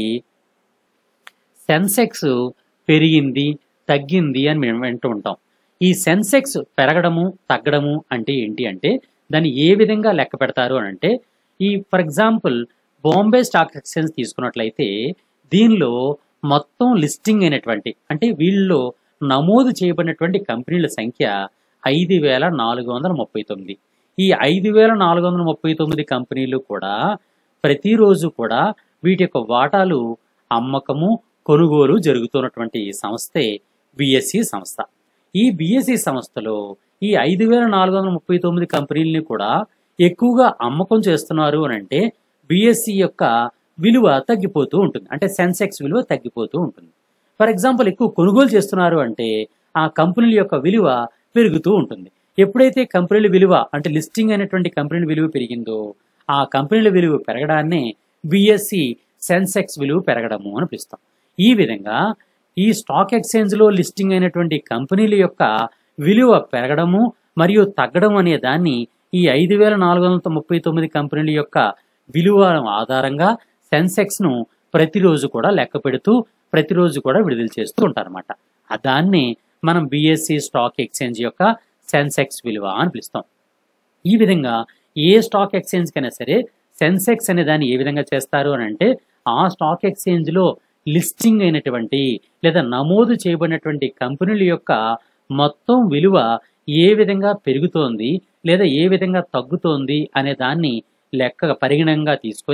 సెన్సెక్స్ పెరిగింది తగ్గింది అని మేము వింటూ ఉంటాం ఈ సెన్సెక్స్ పెరగడము తగ్గడము అంటే ఏంటి అంటే దాన్ని ఏ విధంగా లెక్క పెడతారు అని అంటే ఈ for example Bombay stock exchange తీసుకున్నట్లయితే దీనిలో మొత్తం లిస్టింగ్ అయినటువంటి అంటే వీళ్ళలో నమోదు చేయబడినటువంటి కంపెనీల సంఖ్య ఐదు వేల నాలుగు వందల ముప్పై తొమ్మిది ఈ ఐదు వేల నాలుగు వందల ముప్పై తొమ్మిది కంపెనీలు కూడా ప్రతిరోజు కూడా వీటి యొక్క వాటాలు అమ్మకము కొనుగోలు జరుగుతున్నటువంటి సంస్థే బిఎస్సి సంస్థ ఈ బిఎస్సి సంస్థలో ఈ ఐదు వేల నాలుగు వందల ముప్పై తొమ్మిది కంపెనీలని కూడా ఎక్కువగా అమ్మకం చేస్తున్నారు అని అంటే బిఎస్సి యొక్క విలువ తగ్గిపోతూ ఉంటుంది అంటే సెన్సెక్స్ విలువ తగ్గిపోతూ ఉంటుంది ఫర్ ఎగ్జాంపుల్ ఎక్కువ కొనుగోలు చేస్తున్నారు అంటే ఆ కంపెనీల యొక్క విలువ పెరుగుతూ ఉంటుంది ఎప్పుడైతే కంపెనీల విలువ అంటే లిస్టింగ్ అయినటువంటి కంపెనీల విలువ పెరిగిందో ఆ కంపెనీల విలువ పెరగడాన్నే బిఎస్సి సెన్సెక్స్ విలువ పెరగడము అని పిలుస్తాం ఈ విధంగా ఈ స్టాక్ ఎక్స్చేంజ్ లో లిస్టింగ్ అయినటువంటి కంపెనీల యొక్క విలువ పెరగడము మరియు తగ్గడం అనే దాన్ని ఈ ఐదు వేల నాలుగు వందల ముప్పై తొమ్మిది కంపెనీల యొక్క విలువ ఆధారంగా సెన్సెక్స్ ను ప్రతిరోజు కూడా లెక్క పెడుతూ ప్రతిరోజు కూడా విడుదల చేస్తూ ఉంటారన్నమాట ఆ దాన్ని మనం బిఎస్సి స్టాక్ ఎక్స్చేంజ్ యొక్క సెన్సెక్స్ విలువ అని పిలుస్తాం ఈ విధంగా ఏ స్టాక్ ఎక్స్చేంజ్ కైనా సరే సెన్సెక్స్ అనే దాన్ని ఏ విధంగా చేస్తారు అని అంటే ఆ స్టాక్ ఎక్స్చేంజ్ లో లిస్టింగ్ అయినటువంటి లేదా నమోదు చేయబడినటువంటి కంపెనీల యొక్క మొత్తం విలువ ఏ విధంగా పెరుగుతోంది లేదా ఏ విధంగా తగ్గుతోంది అనే దాన్ని లెక్క పరిగణంగా తీసుకొని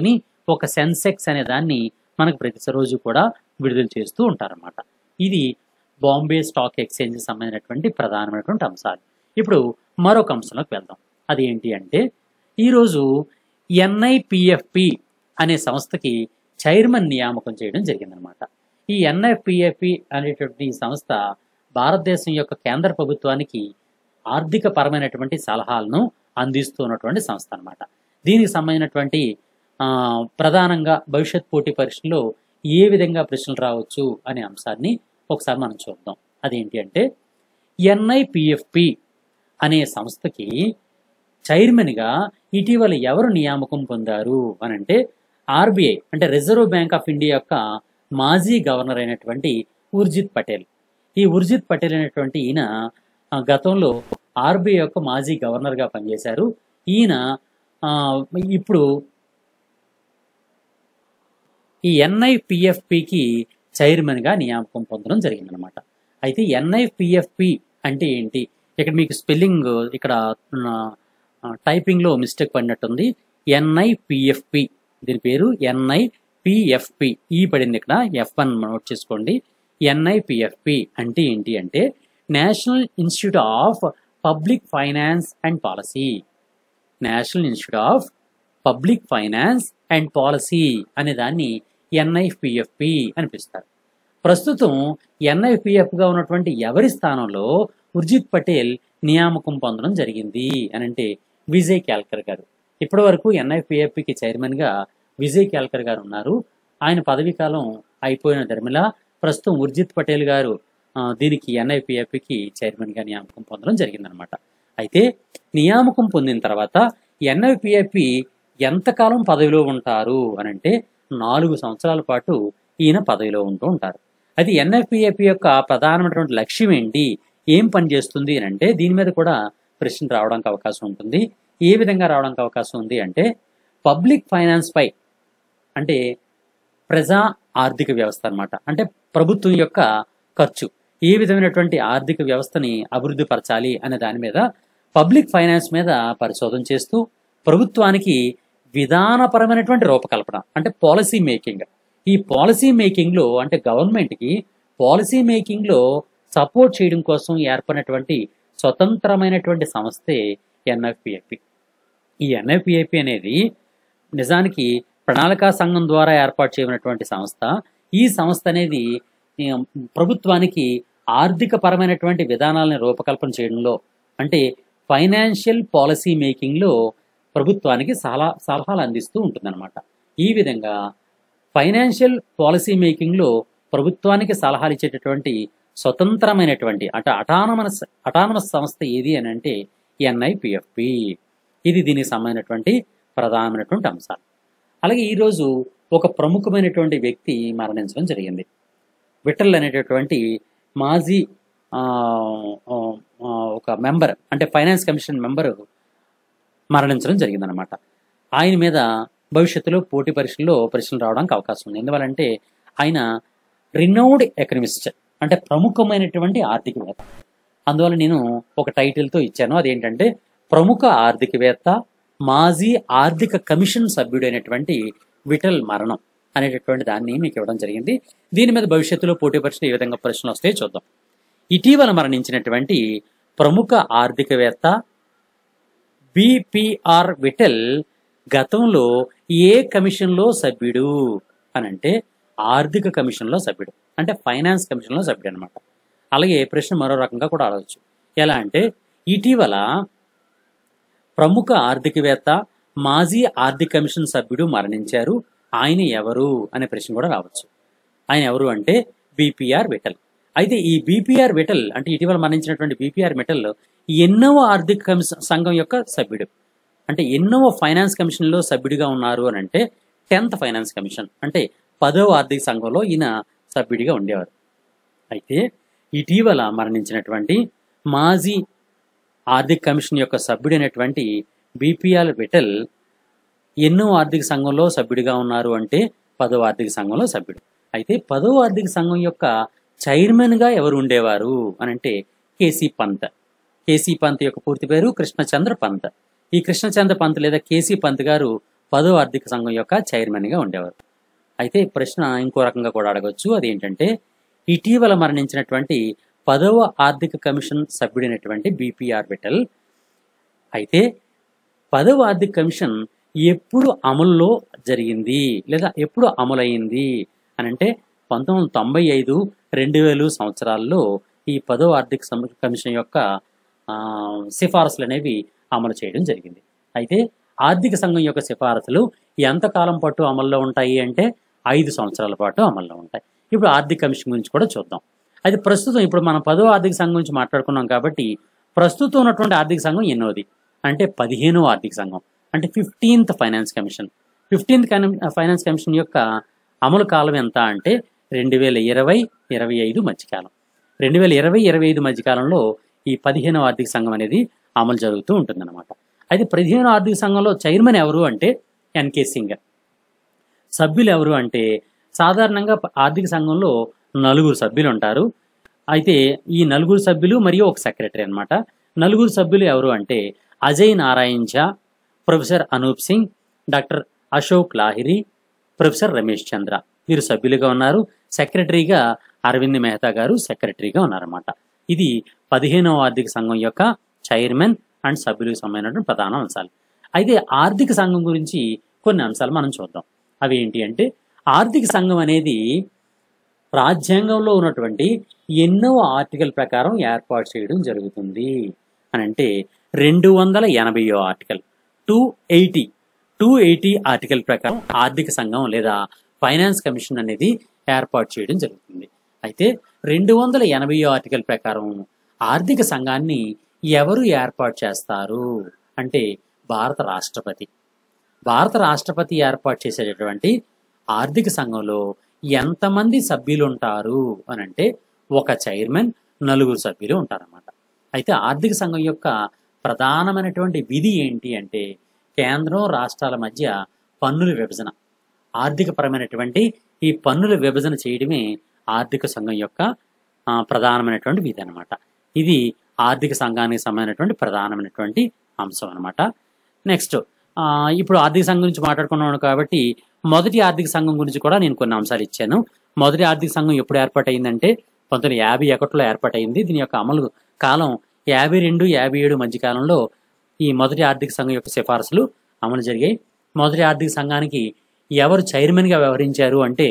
ఒక సెన్సెక్స్ అనే దాన్ని మనకు ప్రతి రోజు కూడా విడుదల చేస్తూ ఉంటారన్నమాట ఇది బాంబే స్టాక్ ఎక్స్చేంజ్ సంబంధించినటువంటి ప్రధానమైనటువంటి అంశాలు ఇప్పుడు మరొక అంశంలోకి వెళ్దాం అది ఏంటి అంటే ఈరోజు ఎన్ఐపిఎఫ్పి అనే సంస్థకి చైర్మన్ నియామకం చేయడం జరిగిందనమాట ఈ ఎన్ఐపిఎఫ్పి అనేటువంటి ఈ సంస్థ భారతదేశం యొక్క కేంద్ర ప్రభుత్వానికి ఆర్థిక పరమైనటువంటి సలహాలను అందిస్తున్నటువంటి సంస్థ అన్నమాట దీనికి సంబంధించినటువంటి ఆ, ప్రధానంగా భవిష్యత్ పోటీ పరీక్షల్లో ఏ విధంగా ప్రశ్నలు రావచ్చు అనే అంశాన్ని ఒకసారి మనం చూద్దాం అదేంటి అంటే ఎన్ఐపిఎఫ్పి అనే సంస్థకి చైర్మన్గా ఇటీవల ఎవరు నియామకం పొందారు అని అంటే ఆర్బీఐ అంటే రిజర్వ్ బ్యాంక్ ఆఫ్ ఇండియా యొక్క మాజీ గవర్నర్ అయినటువంటి ఉర్జిత్ పటేల్ ఈ ఉర్జిత్ పటేల్ అనేటువంటి ఈయన ఆ, గతంలో ఆర్బీఐ యొక్క మాజీ గవర్నర్గా పనిచేశారు ఈయన ఆ, ఇప్పుడు ఈ ఎన్ఐపిఎఫ్పికి చైర్మన్గా నియామకం పొందడం జరిగిందనమాట అయితే ఎన్ఐపిఎఫ్పి అంటే ఏంటి ఇక్కడ మీకు స్పెల్లింగ్ ఇక్కడ టైపింగ్లో మిస్టేక్ పడినట్టుంది ఎన్ఐపిఎఫ్పి దీని పేరు ఎన్ఐపిఎఫ్పి ఈ పడింది ఇక్కడ ఎఫ్ వన్ నోట్ చేసుకోండి ఎన్ఐపిఎఫ్పి అంటే ఏంటి అంటే National Institute of Public Finance and Policy National Institute of Public Finance and Policy అనే దాన్ని ఎన్ఐపిఎఫ్పి అనిపిస్తారు ప్రస్తుతం NIPF గా ఉన్నటువంటి ఎవరి స్థానంలో ఉర్జిత్ పటేల్ నియామకం పొందడం జరిగింది అని అంటే విజయ్ క్యాల్కర్ గారు ఇప్పటి వరకు ఎన్ఐపిఎఫ్కి చైర్మన్గా విజయ్ క్యాల్కర్ గారు ఉన్నారు ఆయన పదవీ కాలం అయిపోయిన ధర్మిలా ప్రస్తుతం ఉర్జిత్ పటేల్ గారు ఆ, దీనికి ఎన్ఐపిఎఫ్కి చైర్మన్గా నియామకం పొందడం జరిగిందనమాట అయితే నియామకం పొందిన తర్వాత ఎన్ఐపిఎఫ్ ఎంతకాలం పదవిలో ఉంటారు అని అంటే నాలుగు సంవత్సరాల పాటు ఈయన పదవిలో ఉంటూ ఉంటారు అది ఎన్ఎఫ్పిఎఫ్ యొక్క ప్రధానమైనటువంటి లక్ష్యం ఏంటి ఏం పని చేస్తుంది అని అంటే దీని మీద కూడా ప్రశ్న రావడానికి అవకాశం ఉంటుంది ఏ విధంగా రావడానికి అవకాశం ఉంది అంటే పబ్లిక్ ఫైనాన్స్ పై అంటే ప్రజా ఆర్థిక వ్యవస్థ అన్నమాట అంటే ప్రభుత్వం యొక్క ఖర్చు ఏ విధమైనటువంటి ఆర్థిక వ్యవస్థని అభివృద్ధి పరచాలి అనే దాని మీద పబ్లిక్ ఫైనాన్స్ మీద పరిశోధన చేస్తూ ప్రభుత్వానికి విధానపరమైనటువంటి రూపకల్పన అంటే పాలసీ మేకింగ్ ఈ పాలసీ మేకింగ్ లో అంటే గవర్నమెంట్ కి పాలసీ మేకింగ్ లో సపోర్ట్ చేయడం కోసం ఏర్పడినటువంటి స్వతంత్రమైనటువంటి సంస్థే ఎన్ఎఫ్పిఎఫ్పి ఈ ఎన్ఎఫ్పిఎఫ్పి అనేది నిజానికి ప్రణాళికా సంఘం ద్వారా ఏర్పాటు చేయబడినటువంటి సంస్థ ఈ సంస్థ అనేది ఈ, ప్రభుత్వానికి ఆర్థిక పరమైనటువంటి విధానాలను రూపకల్పన చేయడంలో అంటే ఫైనాన్షియల్ పాలసీ మేకింగ్ లో ప్రభుత్వానికి సలహా సలహాలు అందిస్తూ ఉంటుందన్నమాట ఈ విధంగా ఫైనాన్షియల్ పాలసీ మేకింగ్ లో ప్రభుత్వానికి సలహాలు ఇచ్చేటటువంటి స్వతంత్రమైనటువంటి అంటే అటానమస్ అటానమస్ సంస్థ ఏది అని అంటే ఎన్ఐపిఎఫ్పి ఇది దీనికి సంబంధించినటువంటి ప్రధానమైనటువంటి అంశాలు అలాగే ఈరోజు ఒక ప్రముఖమైనటువంటి వ్యక్తి మరణించడం జరిగింది విఠల్ అనేటటువంటి మాజీ ఆ, ఆ, ఆ, ఒక మెంబర్ అంటే ఫైనాన్స్ కమిషన్ మెంబర్ మరణించడం జరిగిందనమాట ఆయన మీద భవిష్యత్తులో పోటీ పరీక్షల్లో ప్రశ్నలు రావడానికి అవకాశం ఉంది ఎందువల్లంటే ఆయన రినౌడ్ ఎకనమిస్ట్ అంటే ప్రముఖమైనటువంటి ఆర్థికవేత్త అందువల్ల నేను ఒక టైటిల్తో ఇచ్చాను అదేంటంటే ప్రముఖ ఆర్థికవేత్త మాజీ ఆర్థిక కమిషన్ సభ్యుడైనటువంటి విఠల్ మరణం అనేటటువంటి దాన్ని మీకు ఇవ్వడం జరిగింది దీని మీద భవిష్యత్తులో పోటీ పరీక్షలు ఏ విధంగా ప్రశ్నలు వస్తాయో చూద్దాం ఇటీవల మరణించినటువంటి ప్రముఖ ఆర్థికవేత్త బిపిఆర్ విఠల్ గతంలో ఏ కమిషన్లో సభ్యుడు అని అంటే ఆర్థిక కమిషన్లో సభ్యుడు అంటే ఫైనాన్స్ కమిషన్లో సభ్యుడు అనమాట అలాగే ప్రశ్న మరో రకంగా కూడా ఆడవచ్చు ఎలా అంటే ఇటీవల ప్రముఖ ఆర్థికవేత్త మాజీ ఆర్థిక కమిషన్ సభ్యుడు మరణించారు ఆయన ఎవరు అనే ప్రశ్న కూడా రావచ్చు ఆయన ఎవరు అంటే బీపీఆర్ విఠల్ అయితే ఈ బీపీఆర్ విఠల్ అంటే ఇటీవల మరణించినటువంటి బీపీఆర్ విఠల్ ఎన్నవ ఆర్థిక కమిషన్ సంఘం యొక్క సభ్యుడు అంటే ఎన్నవ ఫైనాన్స్ కమిషన్లో సభ్యుడిగా ఉన్నారు అని అంటే టెన్త్ ఫైనాన్స్ కమిషన్ అంటే పదవ ఆర్థిక సంఘంలో ఈయన సభ్యుడిగా ఉండేవారు అయితే ఇటీవల మరణించినటువంటి మాజీ ఆర్థిక కమిషన్ యొక్క సభ్యుడైనటువంటి బీపీఆర్ విఠల్ ఎన్నో ఆర్థిక సంఘంలో సభ్యుడిగా ఉన్నారు అంటే పదవ ఆర్థిక సంఘంలో సభ్యుడు అయితే పదవ ఆర్థిక సంఘం యొక్క చైర్మన్ గా ఎవరు ఉండేవారు అని అంటే కేసీ పంత్ కేసీ పంత్ యొక్క పూర్తి పేరు కృష్ణచంద్ర పంత్ ఈ కృష్ణచంద్ర పంత్ లేదా కేసీ పంత్ గారు పదో ఆర్థిక సంఘం యొక్క చైర్మన్గా ఉండేవారు అయితే ఈ ప్రశ్న ఇంకో రకంగా కూడా అడగవచ్చు అదేంటంటే ఇటీవల మరణించినటువంటి పదవ ఆర్థిక కమిషన్ సభ్యుడైనటువంటి బీపీఆర్ విఠల్ అయితే పదవ ఆర్థిక కమిషన్ ఎప్పుడు అమల్లో జరిగింది లేదా ఎప్పుడు అమలైంది అని అంటే పంతొమ్మిది వందల తొంభై ఐదు రెండు వేలు సంవత్సరాల్లో ఈ పదవ ఆర్థిక సమ- కమిషన్ యొక్క ఆ, సిఫారసులు అనేవి అమలు చేయడం జరిగింది అయితే ఆర్థిక సంఘం యొక్క సిఫారసులు ఎంతకాలం పాటు అమల్లో ఉంటాయి అంటే ఐదు సంవత్సరాల పాటు అమల్లో ఉంటాయి ఇప్పుడు ఆర్థిక కమిషన్ గురించి కూడా చూద్దాం అయితే ప్రస్తుతం ఇప్పుడు మనం పదో ఆర్థిక సంఘం గురించి మాట్లాడుకున్నాం కాబట్టి ప్రస్తుతం ఉన్నటువంటి ఆర్థిక సంఘం ఎన్నోది అంటే పదిహేనో ఆర్థిక సంఘం అంటే fifteenth finance commission fifteenth finance commission యొక్క అమలు కాలం ఎంత అంటే రెండు వేల ఇరవై ఇరవై ఐదు మధ్యకాలం రెండు వేల ఇరవై ఇరవై ఐదు మధ్యకాలంలో ఈ పదిహేనవ ఆర్థిక సంఘం అనేది అమలు జరుగుతూ ఉంటుందన్నమాట అయితే పదిహేనవ ఆర్థిక సంఘంలో చైర్మన్ ఎవరు అంటే ఎన్కే సింగ్ సభ్యులు ఎవరు అంటే సాధారణంగా ప- ఆర్థిక సంఘంలో నలుగురు సభ్యులు ఉంటారు అయితే ఈ నలుగురు సభ్యులు మరియు ఒక సెక్రటరీ అన్నమాట నలుగురు సభ్యులు ఎవరు అంటే Ajay Narayan Jha professor Anoop Singh doctor Ashok Lahiri professor Ramesh Chandra వీరు సభ్యులుగా ఉన్నారు సెక్రటరీగా అరవింద్ మెహతా గారు సెక్రటరీగా ఉన్నారన్నమాట ఇది పదిహేనవ ఆర్థిక సంఘం యొక్క చైర్మన్ అండ్ సభ్యులకు సంబంధించిన ప్రధాన అంశాలు అయితే ఆర్థిక సంఘం గురించి కొన్ని అంశాలు మనం చూద్దాం అవి ఏంటి అంటే ఆర్థిక సంఘం అనేది రాజ్యాంగంలో ఉన్నటువంటి ఎన్నో ఆర్టికల్ ప్రకారం ఏర్పాటు చేయడం జరుగుతుంది అని అంటే రెండు వందల ఎనభైయో article two eighty two eighty article ప్రకారం ఆర్థిక సంఘం లేదా ఫైనాన్స్ కమిషన్ అనేది ఏర్పాటు చేయడం జరుగుతుంది అయితే రెండు వందల ఎనభై ఆర్టికల్ ప్రకారం ఆర్థిక సంఘాన్ని ఎవరు ఏర్పాటు చేస్తారు అంటే భారత రాష్ట్రపతి భారత రాష్ట్రపతి ఏర్పాటు చేసేటటువంటి ఆర్థిక సంఘంలో ఎంతమంది సభ్యులు ఉంటారు అని అంటే ఒక చైర్మన్ నలుగురు సభ్యులు ఉంటారన్నమాట అయితే ఆర్థిక సంఘం యొక్క ప్రధానమైనటువంటి విధి ఏంటి అంటే కేంద్రం రాష్ట్రాల మధ్య పన్నుల విభజన ఆర్థిక పరమైనటువంటి ఈ పన్నుల విభజన చేయడమే ఆర్థిక సంఘం యొక్క ఆ, ప్రధానమైనటువంటి విధి అనమాట ఇది ఆర్థిక సంఘానికి సంబంధించినటువంటి ప్రధానమైనటువంటి అంశం అనమాట నెక్స్ట్ ఆ, ఇప్పుడు ఆర్థిక సంఘం గురించి మాట్లాడుకున్నాను కాబట్టి మొదటి ఆర్థిక సంఘం గురించి కూడా నేను కొన్ని అంశాలు ఇచ్చాను మొదటి ఆర్థిక సంఘం ఎప్పుడు ఏర్పాటైందంటే పంతొమ్మిది యాభై ఒకటిలో ఏర్పాటైంది దీని యొక్క అమలు కాలం యాభై రెండు యాభై ఏడు మధ్య కాలంలో ఈ మొదటి ఆర్థిక సంఘం యొక్క సిఫారసులు అమలు జరిగాయి మొదటి ఆర్థిక సంఘానికి ఎవరు చైర్మన్గా వ్యవహరించారు అంటే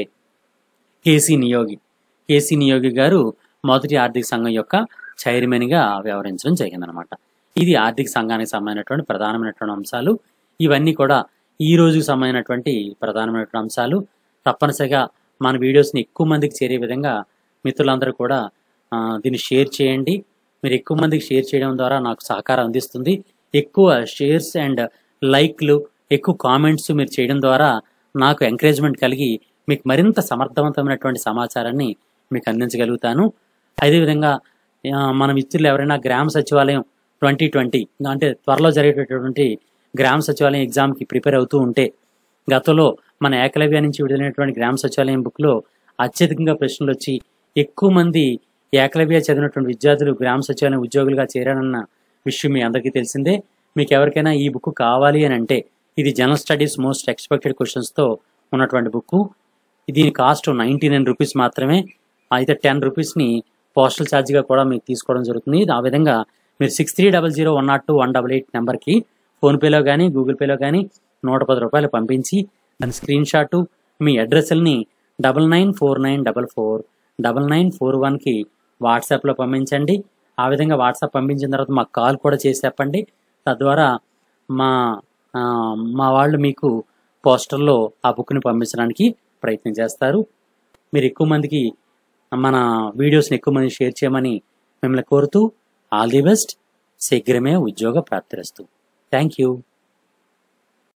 కేసీ నియోగి కేసీ నియోగి గారు మొదటి ఆర్థిక సంఘం యొక్క చైర్మన్గా వ్యవహరించడం జరిగిందనమాట ఇది ఆర్థిక సంఘానికి సంబంధించినటువంటి ప్రధానమైనటువంటి అంశాలు ఇవన్నీ కూడా ఈ రోజుకి సంబంధించినటువంటి ప్రధానమైనటువంటి అంశాలు తప్పనిసరిగా మన వీడియోస్ని ఎక్కువ మందికి చేరే విధంగా మిత్రులందరూ కూడా ఆ, దీన్ని షేర్ చేయండి మీరు ఎక్కువ మందికి షేర్ చేయడం ద్వారా నాకు సహకారం అందిస్తుంది ఎక్కువ షేర్స్ అండ్ లైక్లు ఎక్కువ కామెంట్స్ మీరు చేయడం ద్వారా నాకు ఎంకరేజ్మెంట్ కలిగి మీకు మరింత సమర్థవంతమైనటువంటి సమాచారాన్ని మీకు అందించగలుగుతాను అదేవిధంగా ఆ, మన మిత్రులు ఎవరైనా గ్రామ సచివాలయం ట్వంటీ ట్వంటీ అంటే త్వరలో జరిగేటటువంటి గ్రామ సచివాలయం ఎగ్జామ్కి ప్రిపేర్ అవుతూ ఉంటే గతంలో మన ఏకలవ్య నుంచి విడుదలైనటువంటి గ్రామ సచివాలయం బుక్లో అత్యధికంగా ప్రశ్నలు వచ్చి ఎక్కువ మంది ఏకలవ్య చదివినటువంటి విద్యార్థులు గ్రామ సచివాలయం ఉద్యోగులుగా చేరారన్న విషయం మీ అందరికీ తెలిసిందే మీకు ఎవరికైనా ఈ బుక్ కావాలి అని అంటే ఇది జనరల్ స్టడీస్ మోస్ట్ ఎక్స్పెక్టెడ్ క్వశ్చన్స్తో ఉన్నటువంటి బుక్ దీని కాస్ట్ నైంటీ నైన్ రూపీస్ మాత్రమే అయితే టెన్ రూపీస్ని పోస్టల్ ఛార్జ్గా కూడా మీకు తీసుకోవడం జరుగుతుంది ఆ విధంగా మీరు six three double zero one nought two one double eight నెంబర్కి ఫోన్పేలో కానీ గూగుల్ పేలో కానీ నూట పది రూపాయలు పంపించి దాని స్క్రీన్ షాట్ మీ అడ్రస్ని double nine four nine double four double nine four వన్కి వాట్సాప్లో పంపించండి ఆ విధంగా వాట్సాప్ పంపించిన తర్వాత మాకు కాల్ కూడా చేసి చెప్పండి తద్వారా మా ఆ, మా వాళ్ళు మీకు పోస్టర్లో ఆ బుక్ని పంపించడానికి ప్రయత్నం చేస్తారు మీరు ఎక్కువ మందికి మన వీడియోస్ని ఎక్కువ మంది షేర్ చేయమని మిమ్మల్ని కోరుతూ ఆల్ ది బెస్ట్ శీఘ్రమే ఉద్యోగ ప్రాప్తిరస్తు థ్యాంక్ యూ